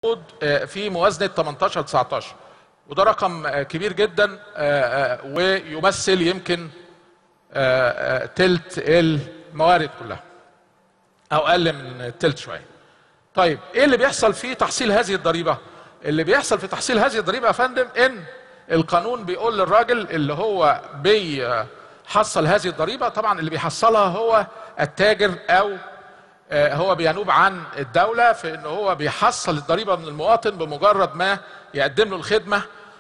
في موازنه 18 19 وده رقم كبير جدا ويمثل يمكن تلت الموارد كلها او اقل من تلت شويه طيب ايه اللي بيحصل في تحصيل هذه الضريبه اللي بيحصل في تحصيل هذه الضريبه يا فندم ان القانون بيقول للراجل اللي هو بيحصل هذه الضريبه طبعا اللي بيحصلها هو التاجر او هو بينوب عن الدولة في ان هو بيحصل الضريبة من المواطن بمجرد ما يقدم له الخدمة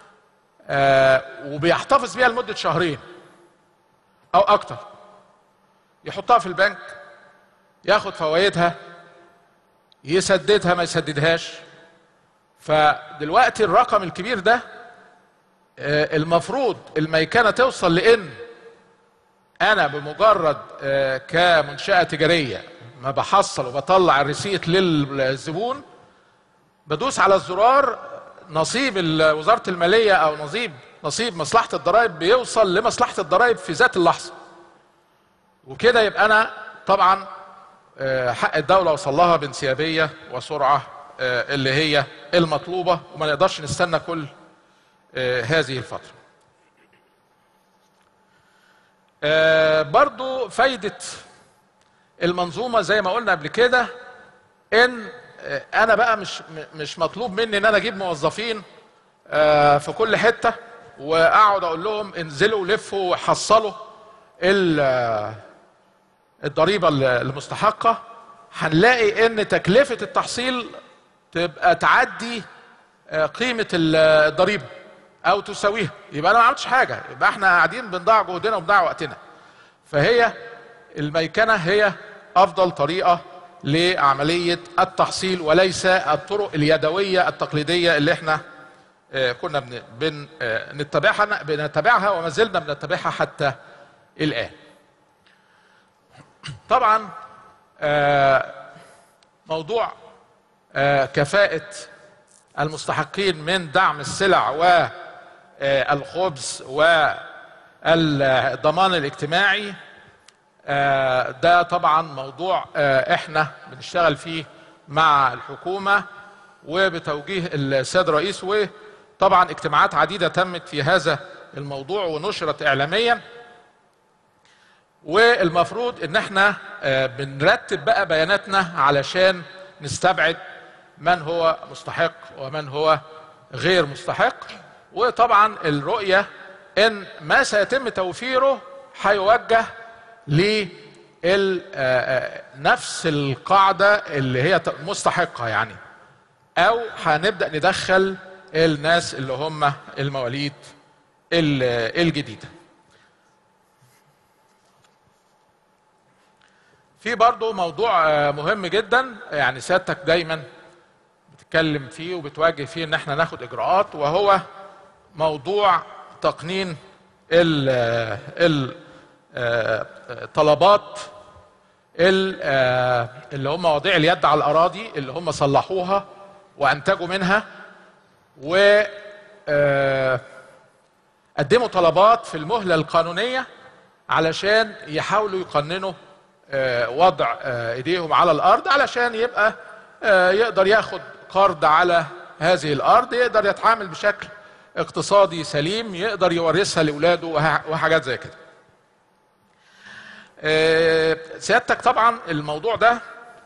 وبيحتفظ بيها لمدة شهرين او اكتر يحطها في البنك ياخد فوائدها يسددها ما يسددهاش فدلوقتي الرقم الكبير ده المفروض الميكنة توصل لان انا بمجرد كمنشأة تجارية ما بحصل وبطلع الريسيت للزبون بدوس على الزرار نصيب وزارة المالية أو نصيب نصيب مصلحة الضرائب بيوصل لمصلحة الضرائب في ذات اللحظة وكده يبقى أنا طبعا حق الدولة وصل لها بانسيابية وسرعة اللي هي المطلوبة وما نقدرش نستنى كل هذه الفترة برضو فايدة المنظومه زي ما قلنا قبل كده ان انا بقى مش مش مطلوب مني ان انا اجيب موظفين في كل حته واقعد اقول لهم انزلوا لفوا وحصلوا الضريبه المستحقه هنلاقي ان تكلفه التحصيل تبقى تعدي قيمه الضريبه او تساويها يبقى انا ما عملتش حاجه يبقى احنا قاعدين بنضيع جهدنا وبنضيع وقتنا فهي الميكنة هي أفضل طريقة لعملية التحصيل وليس الطرق اليدوية التقليدية اللي احنا كنا بنتبعها بنتبعها وما زلنا بنتبعها حتى الآن. طبعا موضوع كفاءة المستحقين من دعم السلع والخبز والضمان الاجتماعي ده طبعا موضوع احنا بنشتغل فيه مع الحكومه وبتوجيه السيد الرئيس وطبعا اجتماعات عديده تمت في هذا الموضوع ونشرت اعلاميا والمفروض ان احنا بنرتب بقى بياناتنا علشان نستبعد من هو مستحق ومن هو غير مستحق وطبعا الرؤيه ان ما سيتم توفيره هيوجه لنفس القاعدة اللي هي مستحقة يعني أو هنبدأ ندخل الناس اللي هم المواليد الجديدة في برضو موضوع مهم جدا يعني سيادتك دايما بتتكلم فيه وبتواجه فيه ان احنا ناخد اجراءات وهو موضوع تقنين ال ال طلبات اللي هم مواضيع اليد على الاراضي اللي هم صلحوها وانتجوا منها و قدموا طلبات في المهله القانونيه علشان يحاولوا يقننوا وضع ايديهم على الارض علشان يبقى يقدر ياخد قرض على هذه الارض يقدر يتعامل بشكل اقتصادي سليم يقدر يورثها لاولاده وحاجات زي كده سيادتك طبعا الموضوع ده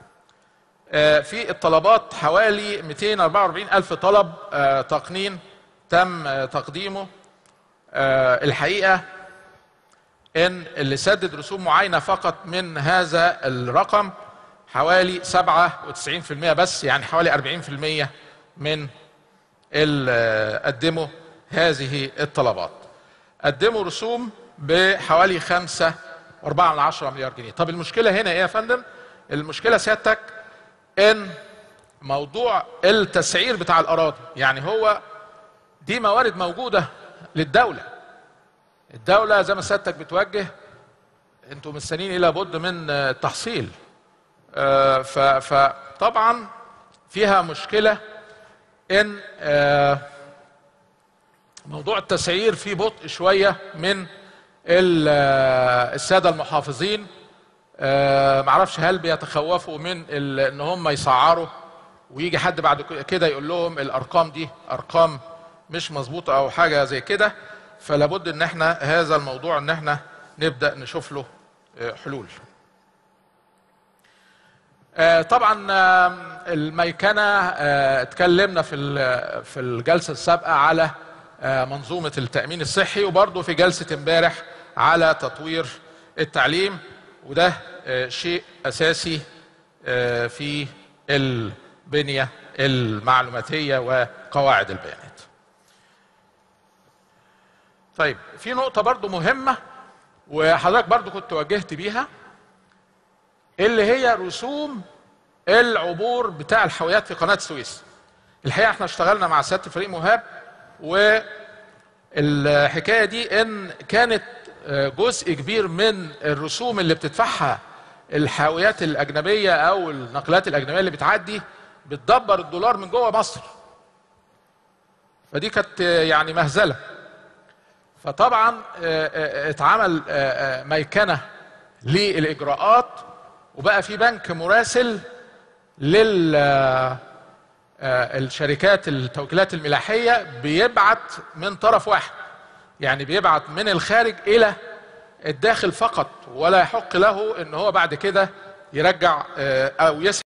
في الطلبات حوالي 244 ألف طلب تقنين تم تقديمه الحقيقة إن اللي سدد رسوم معاينة فقط من هذا الرقم حوالي 97% بس يعني حوالي 40% من اللي قدموا هذه الطلبات قدموا رسوم بحوالي خمسة واربعة من عشرة مليار جنيه طب المشكلة هنا ايه يا فندم المشكلة سيادتك ان موضوع التسعير بتاع الاراضي يعني هو دي موارد موجودة للدولة الدولة زي ما سيادتك بتوجه انتم مستنيين الى بد من التحصيل فطبعا فيها مشكلة ان موضوع التسعير فيه بطء شوية من السادة المحافظين معرفش هل بيتخوفوا من ان هم يسعروا ويجي حد بعد كده يقول لهم الارقام دي ارقام مش مظبوطه او حاجه زي كده فلا بد ان احنا هذا الموضوع ان احنا نبدا نشوف له آه، حلول آه، طبعا آه، الميكنه آه، اتكلمنا في ال- في الجلسه السابقه على آه، منظومه التامين الصحي وبرضه في جلسه امبارح على تطوير التعليم وده آه، شيء اساسي آه، في البنيه المعلوماتيه وقواعد البيانات. طيب في نقطه برضه مهمه وحضرتك برضه كنت وجهت بيها اللي هي رسوم العبور بتاع الحاويات في قناه السويس. الحقيقه احنا اشتغلنا مع سياده الفريق مهاب والحكايه دي ان كانت آه، جزء كبير من الرسوم اللي بتدفعها الحاويات الاجنبيه او النقلات الاجنبيه اللي بتعدي بتدبر الدولار من جوه مصر. فدي كانت آه، يعني مهزله. فطبعا آه، آه، اتعمل آه، آه، ميكنه للاجراءات وبقى في بنك مراسل لل آه، آه، الشركات التوكيلات الملاحيه بيبعت من طرف واحد يعني بيبعت من الخارج الى الداخل فقط ولا يحق له ان هو بعد كده يرجع آه، او يسحب